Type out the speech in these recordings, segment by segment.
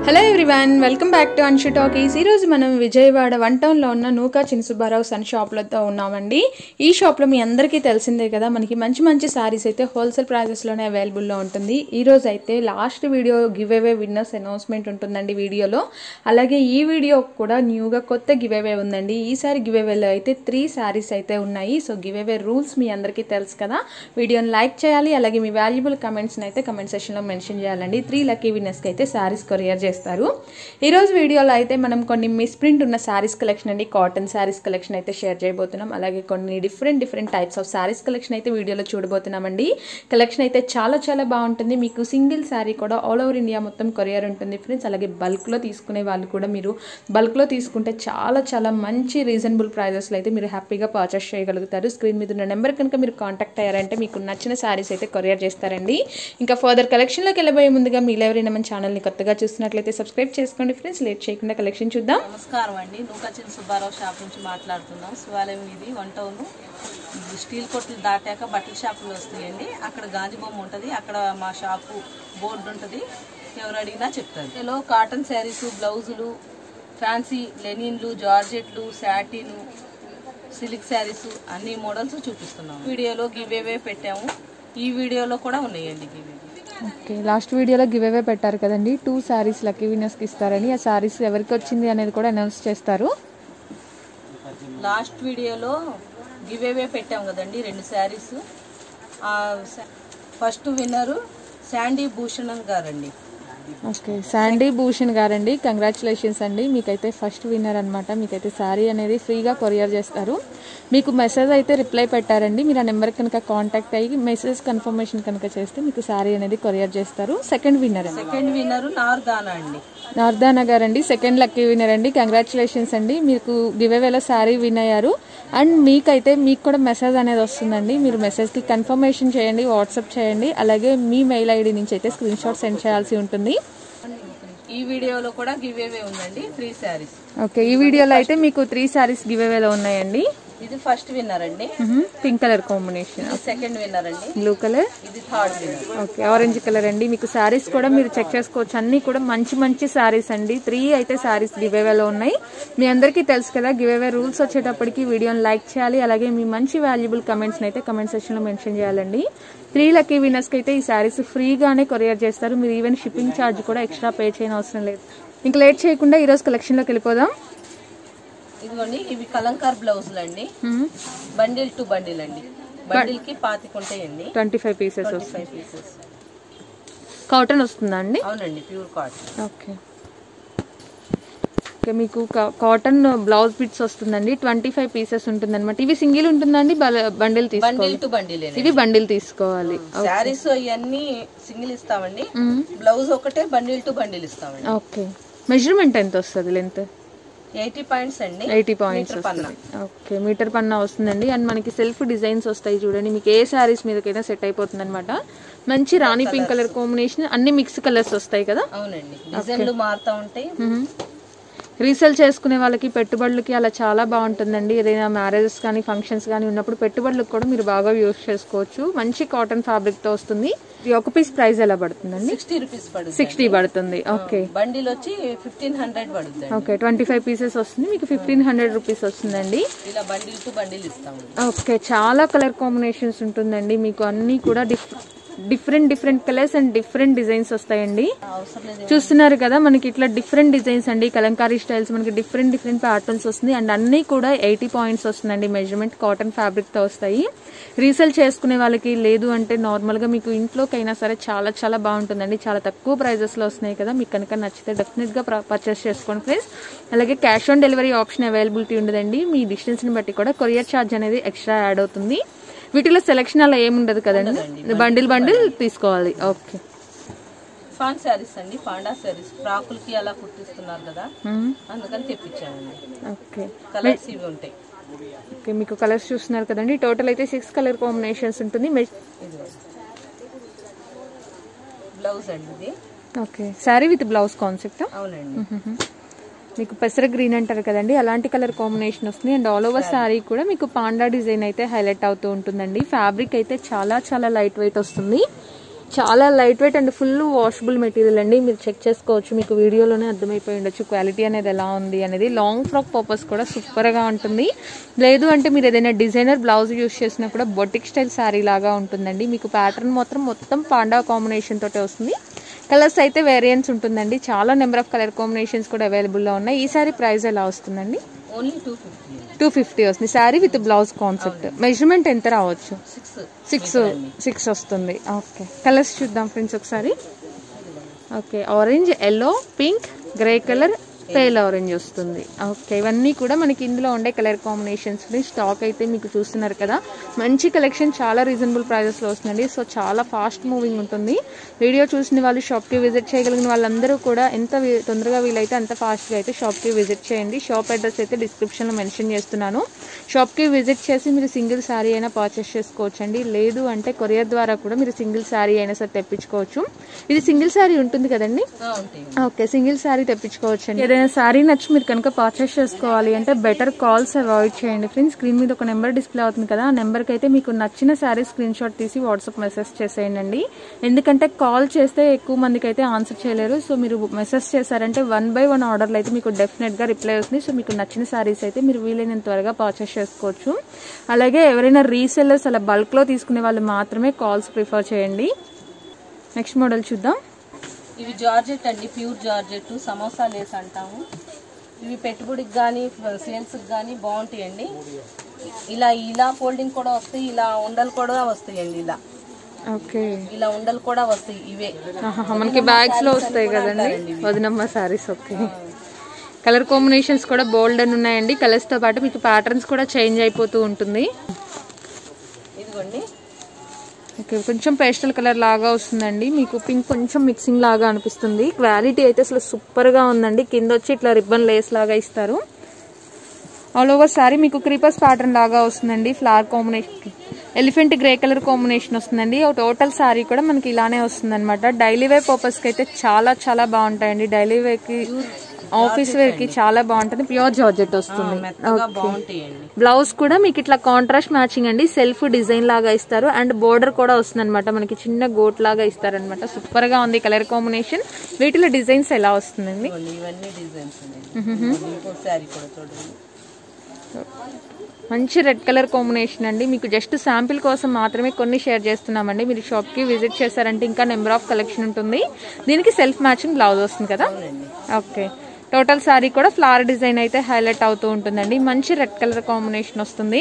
Hello everyone welcome back to Anshu talkies ఈరోజు మనం Vijayawada one టౌన్లో ఉన్న నూకా చిన్సుబారావు సన్ షాప్లతో ఉన్నామండి ఈ షాప్లో మీ అందరికీ తెలిసిందే కదా మనకి మంచి మంచి శారీస్ అయితే హోల్సేల్ ప్రైజెస్లోనే అవైలబుల్లో ఉంటుంది ఈరోజు అయితే last video giveaway winners announcement ఉంటుందండి వీడియోలో అలాగే ఈ వీడియో కూడా న్యూగా కొత్త గివ్ అవే ఉందండి ఈసారి గివ్ అవేలో అయితే త్రీ శారీస్ అయితే ఉన్నాయి సో గివ్ అవే రూల్స్ మీ అందరికీ తెలుసు కదా వీడియోని లైక్ చేయాలి అలాగే మీ వాల్యుబుల్ కమెంట్స్ని అయితే కమెంట్ సెక్షన్లో మెన్షన్ చేయాలండి త్రీ లక్కీ విన్నర్స్కి అయితే శారీస్ కొరియర్ చేస్తారు ఈరోజు వీడియోలో అయితే మనం కొన్ని మిస్ప్రింట్ ఉన్న శారీస్ కలెక్షన్ అండి కాటన్ శారీస్ కలెక్షన్ అయితే షేర్ చేయబోతున్నాం అలాగే కొన్ని different different types of saris collection అయితే వీడియోలో చూడబోతున్నామండి కలెక్షన్ అయితే చాలా చాలా బాగుంటుంది మీకు సింగిల్ శారీ కూడా ఆల్ ఓవర్ ఇండియా మొత్తం కొరియర్ ఉంటుంది ఫ్రెండ్స్ అలాగే బల్క్లో తీసుకునే వాళ్ళు కూడా మీరు బల్క్లో తీసుకుంటే చాలా చాలా మంచి రీజనబుల్ ప్రైజెస్లో అయితే మీరు హ్యాపీగా పర్చేస్ చేయగలుగుతారు స్క్రీన్ మీద ఉన్న నెంబర్ కనుక మీరు కాంటాక్ట్ అయ్యారంటే మీకు నచ్చిన శారీస్ అయితే కొరియర్ చేస్తారండి ఇంకా ఫర్దర్ కలెక్షన్లోకి వెళ్ళబోయే ముందుగా మీరు ఎవరైనా మన ఛానల్ని కొత్తగా చూస్తున్నట్లయితే సబ్స్క్రైబ్ చేసుకోండి ఫ్రెండ్స్ లేట్ చేయకుండా కలెక్షన్ చూద్దాం నమస్కారం అండి నూకచిన్ సుబ్బారావు షాప్ నుంచి మాట్లాడుతున్నాం శివాలయం ఇది వన్ టౌన్ స్టీల్ కొట్లు దాటాక బట్టల షాపులు వస్తాయండి అక్కడ గాంధీ బొమ్మ ఉంటుంది అక్కడ మా షాపు బోర్డు ఉంటుంది ఎవరు అడిగినా చెప్తారు ఇందులో కాటన్ శారీస్ బ్లౌజులు ఫ్యాన్సీ లెనిన్లు జార్జెట్లు శాటిన్ సిల్క్ శారీస్ అన్ని మోడల్స్ చూపిస్తున్నాం వీడియోలో గివ్ అవే పెట్టాము ఈ వీడియోలో కూడా ఉన్నాయండి గివ్ అవే ఓకే లాస్ట్ వీడియోలో గివ్ అవే పెట్టారు కదండి టూ శారీస్ లక్కీ విన్నర్స్కి ఇస్తారని ఆ శారీస్ ఎవరికి వచ్చింది అనేది కూడా అనౌన్స్ చేస్తారు లాస్ట్ వీడియోలో గివ్ అవే పెట్టాం కదండి రెండు saris first winner Sandy Bhushanan గారండి ఓకే శాండీ భూషణ్ గారండి కంగ్రాచులేషన్స్ అండి మీకైతే ఫస్ట్ విన్నర్ అనమాట మీకైతే శారీ అనేది ఫ్రీగా కొరియర్ చేస్తారు మీకు మెసేజ్ అయితే రిప్లై పెట్టారండి మీరు ఆ నెంబర్ కనుక కాంటాక్ట్ అయ్యి మెసేజ్ కన్ఫర్మేషన్ కనుక చేస్తే మీకు శారీ అనేది కొరియర్ చేస్తారు సెకండ్ విన్నర్ అండి సెకండ్ విన్నరు నార్దానా అండి నార్దానా గారండి సెకండ్ లక్కీ విన్నర్ అండి కంగ్రాచులేషన్స్ అండి మీకు గివ్ అవేలో శారీ విన్ అయ్యారు అండ్ మీకైతే మీకు కూడా మెసేజ్ అనేది వస్తుందండి మీరు మెసేజ్కి కన్ఫర్మేషన్ చేయండి వాట్సాప్ చేయండి అలాగే మీ మెయిల్ ఐడి నుంచి అయితే స్క్రీన్ షాట్ సెండ్ చేయాల్సి ఉంటుంది ఈ వీడియోలో కూడా గివ్ అవే ఉందండి త్రీ శారీస్ ఓకే ఈ వీడియోలో అయితే మీకు త్రీ శారీస్ గివ్ అవేలో ఉన్నాయండి ఇది ఫస్ట్ విన్నర్ అండి పింక్ కలర్ కాంబినేషన్ ఇది సెకండ్ విన్నర్ అండి బ్లూ కలర్ ఇది third winner okay orange colour అండి మీకు శారీస్ కూడా మీరు చెక్ చేసుకోవచ్చు అన్ని కూడా మంచి మంచి శారీస్ అండి త్రీ అయితే శారీస్ గివ్ అవేలో ఉన్నాయి మీ అందరికీ తెలుసు కదా గివ్ అవే రూల్స్ వచ్చేటప్పటికి వీడియోని లైక్ చేయాలి అలాగే మీ మంచి వాల్యుబుల్ కమెంట్స్ అయితే కమెంట్ సెక్షన్ లో మెన్షన్ చేయాలండి త్రీ లక్కీ విన్నర్స్ కి అయితే ఈ శారీస్ ఫ్రీగానే కొరియర్ చేస్తారు మీరు ఈవెన్ షిప్పింగ్ ఛార్జ్ కూడా ఎక్స్ట్రా పే చేయని అవసరం లేదు ఇంకా లేట్ చేయకుండా ఈ రోజు కలెక్షన్ లోకి వెళ్ళిపోదాం ఇదిగోండి ఇవి కలంకార్ బ్లౌజులు అండి బండిల్ టు బండిల్ అండి బండిల్ కి పాతిక ఉంటాయండి twenty five pieces twenty five pieces cotton వస్తుందా అండి అవునండి ప్యూర్ కాటన్ ఓకే ఓకే మీకు కా- కాటన్ బ్లౌజ్ బిట్స్ వస్తుందండి ట్వంటీ ఫైవ్ పీసెస్ ఉంటుంది అనమాట ఇవి సింగిల్ ఉంటుందండి బండిల్ తీసుకోవాలి బండిల్ టు బండిల్ ఇవి బండిల్ తీసుకోవాలి శారీస్ ఇవన్నీ సింగిల్ ఇస్తామండి బ్లౌజ్ ఒకటే బండిల్ టు బండిల్ ఇస్తామండి ఓకే మెజర్మెంట్ ఎంత వస్తుంది లెంత్ ఎయిటీ పాయింట్స్ అండి ఎయిటీ పాయింట్స్ పన్నా. ఓకే మీటర్ పన్నా వస్తుందండి అండ్ మనకి సెల్ఫ్ డిజైన్స్ వస్తాయి చూడండి మీకు ఏ శారీస్ మీదకైనా సెట్ అయిపోతుంది అనమాట మంచి రాణి పింక్ కలర్ కాంబినేషన్ అన్ని మిక్స్ కలర్స్ వస్తాయి కదా అవునండి డిజైన్లు మారుతా ఉంటాయి రీసేల్ చేసుకునే వాళ్ళకి పెట్టుబడులకి అలా చాలా బాగుంటుందండి ఏదైనా మ్యారేజెస్ కానీ ఫంక్షన్స్ కానీ ఉన్నప్పుడు పెట్టుబడులకు కూడా మీరు బాగా యూస్ చేసుకోవచ్చు మంచి కాటన్ ఫ్యాబ్రిక్ తో వస్తుంది ఇది ఒక పీస్ ప్రైస్ ఎలా పడుతుందండి సిక్స్టీ రూపీస్ పడుతుంది సిక్స్టీ పడుతుంది ఓకే బండిల్ వచ్చి ఫిఫ్టీన్ హండ్రెడ్ పడుతుంది ఓకే ట్వంటీ ఫైవ్ పీసెస్ వస్తుంది మీకు ఫిఫ్టీన్ హండ్రెడ్ రూపీస్ వస్తుందండి ఇలా బండిల్ టు బండిల్ ఇస్తాము ఓకే చాలా కలర్ కాంబినేషన్స్ ఉంటుందండి మీకు అన్ని కూడా డిఫ్ different different colours and different designs వస్తాయండి అవసరం లేదు చూస్తున్నారు కదా మనకి ఇట్లా డిఫరెంట్ డిజైన్స్ అండి కలంకారీ స్టైల్స్ మనకి డిఫరెంట్ డిఫరెంట్ ప్యాటర్న్స్ వస్తుంది అండ్ అన్ని కూడా ఎయిటీ పాయింట్స్ వస్తుందండి మెజర్మెంట్ కాటన్ ఫ్యాబ్రిక్ తో వస్తాయి రీసేల్ చేసుకునే వాళ్ళకి లేదు అంటే నార్మల్ గా మీకు ఇంట్లోకైనా సరే చాలా చాలా బాగుంటుందండి చాలా తక్కువ ప్రైజెస్ లో వస్తున్నాయి కదా మీకు కనుక నచ్చితే డెఫినెట్ గా పర్చేస్ చేసుకోండి ఫ్రెండ్స్ అలాగే cash on delivery option availability ఉండదండి మీ డిస్టెన్స్ ని బట్టి కూడా కొరియర్ ఛార్జ్ అనేది ఎక్స్ట్రా యాడ్ అవుతుంది వీటిలో సెలెక్షన్ అలా ఏముండదు కదండి బండిల్ బండిల్ తీసుకోవాలి ఓకే ఫాన్ శారీస్ అండి పాండా శారీస్ ఫ్రాకులకి అలా కుట్టిస్తున్నారు కదా అందుకని తెప్పించామండి ఓకే కలర్స్ ఇవి ఉంటాయి ఓకే మీకు కలర్స్ చూస్తున్నారు కదండి టోటల్ అయితే సిక్స్ కలర్ కాంబినేషన్స్ ఉంటుంది మె- ఇది బ్లౌజ్ అండి ఇది okay sari with blouse concept అవునండి మీకు పెసర గ్రీన్ అంటారు కదండి అలాంటి కలర్ కాంబినేషన్ వస్తుంది అండ్ ఆల్ ఓవర్ శారీ కూడా మీకు పాండా డిజైన్ అయితే హైలైట్ అవుతూ ఉంటుందండి ఫ్యాబ్రిక్ అయితే చాలా చాలా లైట్ వెయిట్ వస్తుంది చాలా light weight and full washable material అండి మీరు చెక్ చేసుకోవచ్చు మీకు వీడియోలోనే అర్థమైపోయి ఉండొచ్చు క్వాలిటీ అనేది ఎలా ఉంది అనేది లాంగ్ ఫ్రాక్ పర్పస్ కూడా సూపర్గా ఉంటుంది లేదు అంటే మీరు ఏదైనా డిజైనర్ బ్లౌజ్ యూస్ చేసినా కూడా బొటిక్ స్టైల్ శారీ లాగా ఉంటుందండి మీకు ప్యాటర్న్ మాత్రం మొత్తం పాండా కాంబినేషన్ తోటే వస్తుంది కలర్స్ అయితే వేరియంట్స్ ఉంటుందండి చాలా నెంబర్ ఆఫ్ కలర్ కాంబినేషన్స్ కూడా అవైలబుల్లో ఉన్నాయి ఈ సారీ ప్రైస్ ఎలా వస్తుందండి only two fifty two fifty వస్తుంది sari with blouse concept measurement ఎంత రావచ్చు సిక్స్ సిక్స్ సిక్స్ వస్తుంది ఓకే కలర్స్ చూద్దాం ఫ్రెండ్స్ ఒకసారి okay orange yellow pink grey colour pale orange వస్తుంది ఓకే ఇవన్నీ కూడా మనకి ఇందులో ఉండే కలర్ కాంబినేషన్స్ స్టాక్ అయితే మీకు చూస్తున్నారు కదా మంచి కలెక్షన్ చాలా రీజనబుల్ ప్రైజెస్లో వస్తుందండి సో చాలా ఫాస్ట్ మూవింగ్ ఉంటుంది వీడియో చూసిన వాళ్ళు షాప్కి విజిట్ చేయగలిగిన వాళ్ళందరూ కూడా ఎంత వీ- తొందరగా వీలైతే అంత ఫాస్ట్గా అయితే షాప్కి విజిట్ చేయండి షాప్ అడ్రస్ అయితే డిస్క్రిప్షన్లో మెన్షన్ చేస్తున్నాను షాప్కి విజిట్ చేసి మీరు సింగిల్ శారీ అయినా పర్చేస్ చేసుకోవచ్చండి లేదు అంటే కొరియర్ ద్వారా కూడా మీరు సింగిల్ శారీ అయినా సరే తెప్పించుకోవచ్చు ఇది సింగిల్ శారీ ఉంటుంది కదండి ఉంటాయి ఓకే సింగిల్ శారీ తెప్పించుకోవచ్చు అండి ఏదైనా శారీ నచ్చి మీరు కనుక పర్చేస్ చేసుకోవాలి అంటే బెటర్ కాల్స్ అవాయిడ్ చేయండి ఫ్రెండ్స్ స్క్రీన్ మీద ఒక నెంబర్ డిస్ప్లే అవుతుంది కదా ఆ నెంబర్కి అయితే మీకు నచ్చిన శారీ స్క్రీన్ షాట్ తీసి వాట్సాప్ మెసేజ్ చేసేయండి అండి ఎందుకంటే కాల్ చేస్తే ఎక్కువ మందికి అయితే ఆన్సర్ చేయలేరు సో మీరు మెసేజ్ చేశారంటే వన్ బై వన్ ఆర్డర్లు అయితే మీకు డెఫినెట్ గా రిప్లై వస్తుంది సో మీకు నచ్చిన శారీస్ అయితే మీరు వీలైనంత త్వరగా పర్చేస్ చేసుకోవచ్చు అలాగే ఎవరైనా రీసెల్లర్స్ అలా బల్క్ లో తీసుకునే వాళ్ళు మాత్రమే కాల్స్ ప్రిఫర్ చేయండి నెక్స్ట్ మోడల్ చూద్దాం ఇవి జార్జెట్ అండి ప్యూర్ జార్జెట్ సమోసా లేస్ అంటాము ఇవి పెట్టుబడికి కానీ సేల్స్కి కానీ బాగుంటాయండి ఇలా ఇలా ఫోల్డింగ్ కూడా వస్తాయి ఇలా ఉండలు కూడా వస్తాయండి ఇలా ఓకే ఇలా ఉండలు కూడా వస్తాయి ఇవే ఆహాహా, మనకి బ్యాగ్స్ లో వస్తాయి కదండి వదినమ్మ సారీస్ ఓకే కలర్ కాంబినేషన్స్ కూడా బోల్డ్ అని ఉన్నాయండి కలర్స్ తో పాటు మీకు ప్యాటర్న్స్ కూడా చేంజ్ అయిపోతూ ఉంటుంది ఇదిగోండి ఓకే కొంచెం పేస్టల్ కలర్ లాగా వస్తుందండి మీకు పింక్ కొంచెం మిక్సింగ్ లాగా అనిపిస్తుంది క్వాలిటీ అయితే అసలు సూపర్ గా ఉందండి కింద వచ్చి ఇట్లా రిబ్బన్ లేస్ లాగా ఇస్తారు ఆల్ ఓవర్ సారీ మీకు క్రీపర్స్ ప్యాటర్న్ లాగా వస్తుందండి flower combination elephant grey colour combination వస్తుందండి టోటల్ సారీ కూడా మనకి ఇలానే వస్తుంది అనమాట డైలీ వేర్ పర్పస్ కి అయితే చాలా చాలా బాగుంటాయండి డైలీ వేర్ కి ఆఫీస్ వేర్ కి చాలా బాగుంటుంది ప్యూర్ జార్జెట్ వస్తుంది మెత్తగా బాగుంటాయండి బ్లౌజ్ కూడా మీకు ఇట్లా కాంట్రాస్ట్ మ్యాచింగ్ అండి సెల్ఫ్ డిజైన్ లాగా ఇస్తారు అండ్ బోర్డర్ కూడా వస్తుంది అనమాట మనకి చిన్న గోట్ లాగా ఇస్తారనమాట సూపర్ గా ఉంది కలర్ కాంబినేషన్ వీటిలో డిజైన్స్ ఎలా వస్తుందండి ఇదిగోండి, ఇవన్నీ డిజైన్స్ ఉన్నాయి ఇంకో శారీ కూడా చూడండి మంచి రెడ్ కలర్ కాంబినేషన్ అండి మీకు జస్ట్ శాంపిల్ కోసం మాత్రమే కొన్ని షేర్ చేస్తున్నామండి మీరు షాప్ కి విజిట్ చేశారంటే ఇంకా నెంబర్ ఆఫ్ కలెక్షన్ ఉంటుంది దీనికి సెల్ఫ్ మ్యాచింగ్ బ్లౌజ్ వస్తుంది కదా ఓకే టోటల్ సారీ కూడా ఫ్లవర్ డిజైన్ అయితే హైలైట్ అవుతూ ఉంటుందండి మంచి రెడ్ కలర్ కాంబినేషన్ వస్తుంది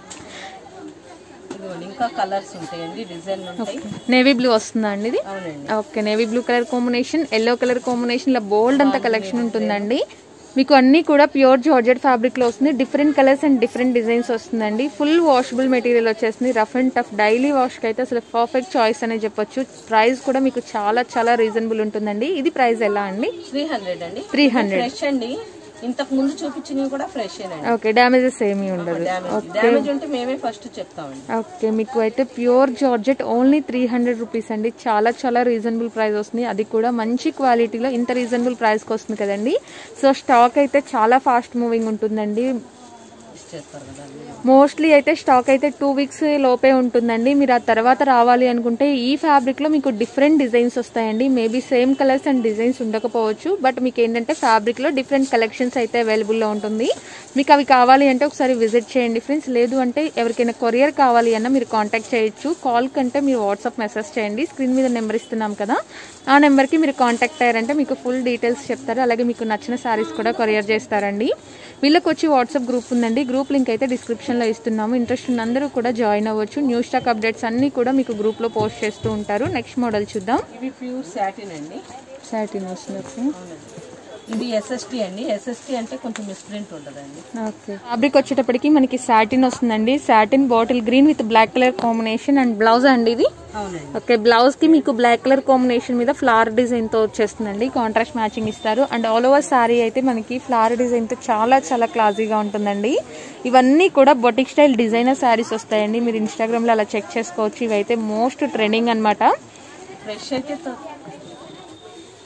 ఇదిగోండి ఇంకా కలర్స్ ఉంటాయండి డిజైన్ ఉంటాయి నేవీ బ్లూ వస్తుందా అండి ఇది అవునండి okay navy blue colour combination yellow colour combination ఇలా బోల్డ్ అంత కలెక్షన్ ఉంటుందండి మీకు అన్ని కూడా ప్యూర్ జార్జెట్ ఫ్యాబ్రిక్ లో వస్తుంది different colours and different designs వస్తుందండి ఫుల్ వాషబుల్ మెటీరియల్ వచ్చేస్తుంది rough and tough daily wash కి అయితే అసలు పర్ఫెక్ట్ చాయిస్ అనే చెప్పొచ్చు ప్రైస్ కూడా మీకు చాలా చాలా రీజనబుల్ ఉంటుందండి ఇది ప్రైస్ ఎలా అండి త్రీ హండ్రెడ్ అండి త్రీ హండ్రెడ్ ఫ్రెష్ అండి ఇంతకు ముందు చూపించినవి కూడా ఫ్రెష్ అండి ఓకే డ్యామేజెస్ ఏమీ ఉండదు డ్యామేజ్ డ్యామేజ్ ఉంటే మేమే ఫస్ట్ చెప్తామండి ఓకే మీకు అయితే pure georgette only three hundred rupees అండి చాలా చాలా రీజనబుల్ ప్రైస్ వస్తుంది అది కూడా మంచి క్వాలిటీలో ఇంత రీజనబుల్ ప్రైస్కి వస్తుంది కదండి సో స్టాక్ అయితే చాలా ఫాస్ట్ మూవింగ్ ఉంటుందండి ఇచ్చేస్తారు కదా మోస్ట్లీ అయితే స్టాక్ అయితే టూ వీక్స్ లోపే ఉంటుందండి మీరు ఆ తర్వాత రావాలి అనుకుంటే ఈ ఫ్యాబ్రిక్ లో మీకు డిఫరెంట్ డిజైన్స్ వస్తాయండి maybe same colours and designs ఉండకపోవచ్చు బట్ మీకు ఏంటంటే ఫ్యాబ్రిక్ లో డిఫరెంట్ కలెక్షన్స్ అయితే అవైలబుల్ లో ఉంటుంది మీకు అవి కావాలి అంటే ఒకసారి విజిట్ చేయండి ఫ్రెండ్స్ లేదు అంటే ఎవరికైనా కొరియర్ కావాలి అన్న మీరు కాంటాక్ట్ చేయొచ్చు కాల్ కంటే మీరు వాట్సాప్ మెసేజ్ చేయండి స్క్రీన్ మీద నెంబర్ ఇస్తున్నాం కదా ఆ నెంబర్కి మీరు కాంటాక్ట్ అయ్యారంటే మీకు ఫుల్ డీటెయిల్స్ చెప్తారు అలాగే మీకు నచ్చిన శారీస్ కూడా కొరియర్ చేస్తారండి వీళ్ళకి వచ్చి వాట్సాప్ గ్రూప్ ఉందండి గ్రూప్ లింక్ అయితే డిస్క్రిప్షన్లో ఇస్తున్నాము ఇంట్రెస్ట్ ఉన్న అందరూ కూడా జాయిన్ అవ్వచ్చు న్యూ స్టాక్ అప్డేట్స్ అన్నీ కూడా మీకు గ్రూప్లో పోస్ట్ చేస్తూ ఉంటారు నెక్స్ట్ మోడల్ చూద్దాం ఇవి ప్యూర్ సాటిన్ అండి సాటిన్ వస్తుంది అవునండి ఇది ఎస్ఎస్టీ అండి ఎస్ఎస్టీ అంటే కొంచెం మిస్ప్రింట్ ఉంటుందండి ఓకే ఫ్యాబ్రిక్ వచ్చేటప్పటికి మనకి సాటిన్ వస్తుందండి satin bottle green with black colour combination and blouse అండి ఇది అవునండి ఓకే బ్లౌజ్ కి మీకు బ్లాక్ కలర్ కాంబినేషన్ మీద ఫ్లవర్ డిజైన్ తో వచ్చేస్తుందండి కాంట్రాస్ట్ మ్యాచింగ్ ఇస్తారు అండ్ ఆల్ ఓవర్ సారీ అయితే మనకి ఫ్లవర్ డిజైన్ తో చాలా చాలా క్లాసీగా ఉంటుందండి ఇవన్నీ కూడా బొటిక్ స్టైల్ డిజైనర్ శారీస్ వస్తాయండి మీరు ఇన్స్టాగ్రామ్ లో అలా చెక్ చేసుకోవచ్చు ఇవైతే మోస్ట్ ట్రెండింగ్ అన్నమాట ఫ్రెష్ అయితే త-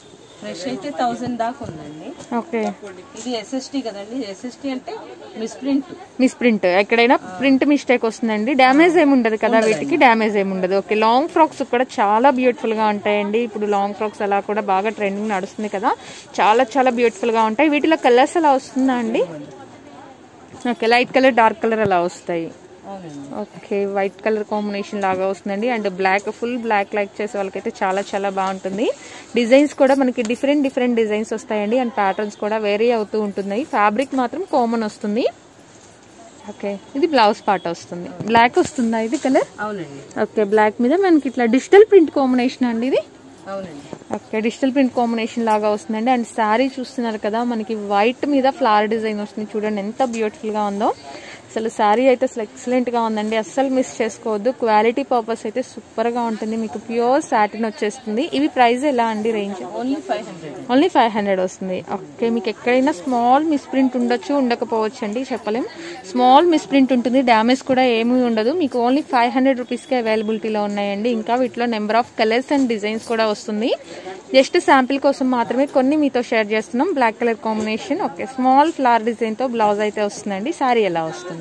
ఫ్రెష్ అయితే థౌజండ్ దాకా ఉందండి ఓకే ఇది ఎస్ఎస్టీ కదండి ఎస్ఎస్టీ అంటే మిస్ప్రింట్ మిస్ ప్రింట్ ఎక్కడైనా ప్రింట్ మిస్టేక్ వస్తుందండి డ్యామేజ్ ఏమి ఉండదు కదా వీటికి డ్యామేజ్ ఏమి ఉండదు ఓకే లాంగ్ ఫ్రాక్స్ కూడా చాలా బ్యూటిఫుల్ గా ఉంటాయండి ఇప్పుడు లాంగ్ ఫ్రాక్స్ అలా కూడా బాగా ట్రెండింగ్ నడుస్తుంది కదా చాలా చాలా బ్యూటిఫుల్ గా ఉంటాయి వీటిలో కలర్స్ అలా వస్తుందా అండి okay light colour dark colour అలా వస్తాయి అవునండి ఓకే వైట్ కలర్ కాంబినేషన్ లాగా వస్తుందండి and black full black like చేసే వాళ్ళకైతే చాలా చాలా బాగుంటుంది డిజైన్స్ కూడా మనకి డిఫరెంట్ డిఫరెంట్ డిజైన్స్ వస్తాయండి అండ్ ప్యాటర్న్స్ కూడా వేరీ అవుతూ ఉంటున్నాయి ఫ్యాబ్రిక్ మాత్రం కామన్ వస్తుంది ఓకే ఇది బ్లౌజ్ పార్ట్ వస్తుంది బ్లాక్ వస్తుందా ఇది కలర్ అవునండి ఓకే బ్లాక్ మీద మనకి ఇట్లా డిజిటల్ ప్రింట్ కాంబినేషన్ అండి ఇది అవునండి ఓకే డిజిటల్ ప్రింట్ కాంబినేషన్ లాగా వస్తుందండి అండ్ శారీ చూస్తున్నారు కదా మనకి వైట్ మీద ఫ్లవర్ డిజైన్ వస్తుంది చూడండి ఎంత బ్యూటిఫుల్ గా ఉందో అసలు శారీ అయితే అసలు ఎక్సలెంట్ గా ఉందండి అస్సలు మిస్ చేసుకోవద్దు క్వాలిటీ పర్పస్ అయితే సూపర్ గా ఉంటుంది మీకు ప్యూర్ సాటిన్ వచ్చేస్తుంది ఇవి ప్రైస్ ఎలా అండి range only five hundred only five hundred వస్తుంది ఓకే మీకు ఎక్కడైనా స్మాల్ మిస్ప్రింట్ ఉండొచ్చు ఉండకపోవచ్చు అండి చెప్పలేం స్మాల్ మిస్ప్రింట్ ఉంటుంది డ్యామేజ్ కూడా ఏమీ ఉండదు మీకు ఓన్లీ ఫైవ్ హండ్రెడ్ రూపీస్కే అవైలబిలిటీలో ఉన్నాయండి ఇంకా వీటిలో number of colours and designs కూడా వస్తుంది జస్ట్ శాంపిల్ కోసం మాత్రమే కొన్ని మీతో షేర్ చేస్తున్నాం black colour combination okay small flower డిజైన్తో బ్లౌజ్ అయితే వస్తుందండి శారీ ఎలా వస్తుంది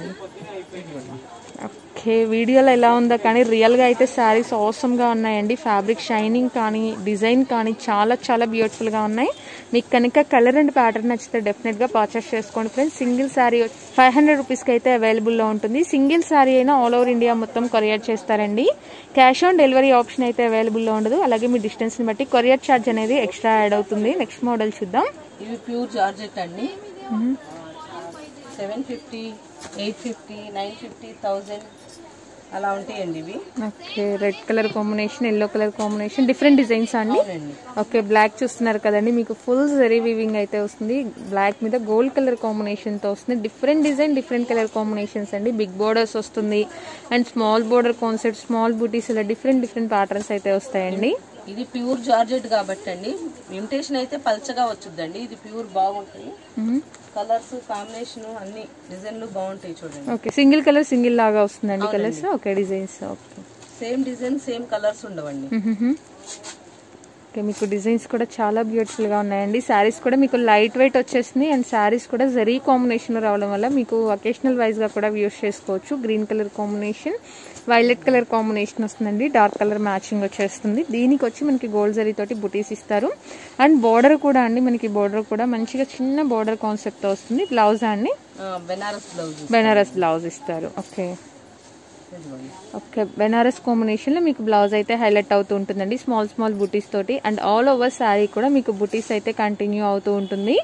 ఓకే వీడియోలో ఎలా ఉందో కానీ రియల్గా అయితే శారీస్ గా ఉన్నాయండి ఫ్యాబ్రిక్ షైనింగ్ కానీ డిజైన్ కానీ చాలా చాలా బ్యూటిఫుల్గా ఉన్నాయి మీకు కనుక కలర్ అండ్ ప్యాటర్న్ నచ్చితే డెఫినెట్గా పర్చేస్ చేసుకోండి friends single sari five hundred రూపీస్కి అయితే అవైలబుల్లో ఉంటుంది సింగిల్ శారీ అయినా ఆల్ ఓవర్ ఇండియా మొత్తం కొరియర్ చేస్తారండి క్యాష్ ఆన్ డెలివరీ ఆప్షన్ అయితే అవైలబుల్లో ఉండదు అలాగే మీ డిస్టెన్స్ని బట్టి కొరియర్ ఛార్జ్ అనేది ఎక్స్ట్రా యాడ్ అవుతుంది నెక్స్ట్ మోడల్ చూద్దాం ఇవి ప్యూర్ జార్జెట్ అండి seven fifty eight fifty nine fifty thousand అలా ఉంటాయండి ఇవి okay red colour combination yellow colour combination different designs అండి అవునండి ఓకే బ్లాక్ చూస్తున్నారు కదండి మీకు ఫుల్ జరీ వీవింగ్ అయితే వస్తుంది బ్లాక్ మీద గోల్డ్ కలర్ కాంబినేషన్ తో వస్తుంది different design different colour combinations అండి బిగ్ బోర్డర్స్ వస్తుంది and small border concept small buttis ఇలా డిఫరెంట్ డిఫరెంట్ ప్యాటర్న్స్ అయితే వస్తాయండి ఇది ప్యూర్ జార్జెట్ కాబట్టి అండి ఇమిటేషన్ అయితే పల్చగా వచ్చుద్దండి ఇది ప్యూర్ బాగుంటుంది కలర్స్ కాంబినేషన్ అన్ని డిజైన్లు బాగుంటాయి చూడండి ఓకే సింగిల్ కలర్ సింగిల్ లాగా వస్తుందండి colours okay designs okay same design same colours ఉండవండి ఓకే మీకు డిజైన్స్ కూడా చాలా బ్యూటిఫుల్ గా ఉన్నాయండి శారీస్ కూడా మీకు లైట్ వెయిట్ వచ్చేసింది అండ్ శారీస్ కూడా జరీ కాంబినేషన్ రావడం వల్ల మీకు అకేషనల్ వైజ్ గా కూడా యూస్ చేసుకోవచ్చు green colour combination violet colour combination వస్తుందండి డార్క్ కలర్ మ్యాచింగ్ వచ్చేస్తుంది దీనికి వచ్చి మనకి గోల్డ్ జరీ తోటి బుటీస్ ఇస్తారు అండ్ బోర్డర్ కూడా అండి మనకి బోర్డర్ కూడా మంచిగా చిన్న బోర్డర్ కాన్సెప్ట్ తో వస్తుంది బ్లౌజ్ అండి ఆ, బెనారస్ బ్లౌజ్ బెనారస్ బ్లౌజ్ ఇస్తారు ఓకే ఓకే బెనారస్ కాంబినేషన్ లో మీకు బ్లౌజ్ అయితే హైలైట్ అవుతూ ఉంటుందండి స్మాల్ స్మాల్ బుటీస్ తోటి అండ్ ఆల్ ఓవర్ శారీ కూడా మీకు బుటీస్ అయితే కంటిన్యూ అవుతూ ఉంటుంది